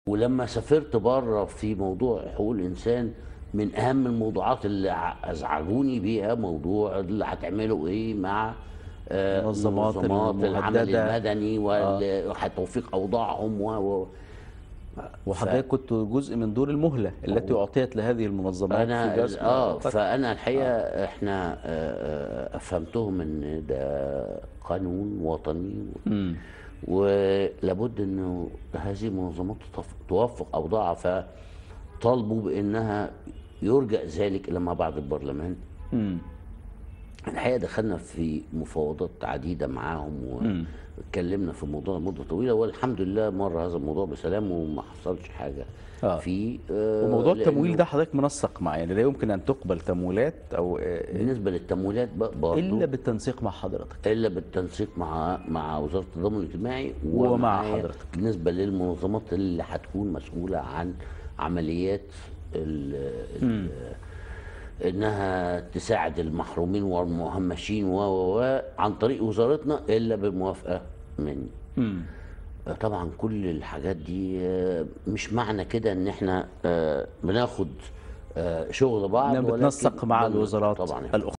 ولما سافرت بره في موضوع حقوق الانسان من اهم الموضوعات اللي ع- ازعجوني بيها موضوع اللي هتعملوا ايه مع آه، المنظمات منظمات العمل المهددة. المدني وتوفيق اوضاعهم و... و... وحضرتك كنت جزء من دور المهله التي اعطيت لهذه المنظمات انا في جذب اه الفترة. فانا الحقيقه احنا آه، آه، افهمتهم ان ده قانون وطني مم. ولابد انه هذه المنظمات تف- توفق اوضاعها فطالبوا بانها يرجع ذلك الى ما بعد البرلمان مم. الحقيقه دخلنا في مفاوضات عديده معاهم واتكلمنا في الموضوع لمده طويله والحمد لله مر هذا الموضوع بسلام وما حصلش حاجه آه. فيه آه، وموضوع لأنه التمويل ده حضرتك منسق معاه يعني لا يمكن ان تقبل تمويلات او آه، بالنسبه للتمويلات ب- برضه الا بالتنسيق مع حضرتك الا بالتنسيق مع مع وزاره التضامن الاجتماعي ومع ومعايا حضرتك. بالنسبه للمنظمات اللي هتكون مسؤوله عن عمليات ال ال انها تساعد المحرومين والمهمشين و و و عن طريق وزارتنا الا بموافقه مني مم. طبعا كل الحاجات دي آه، مش معنى كده ان احنا آه، بناخد آه، شغل بعض إنها ولكن بتنسق مع ضمن- الوزارات طبعا الاخرى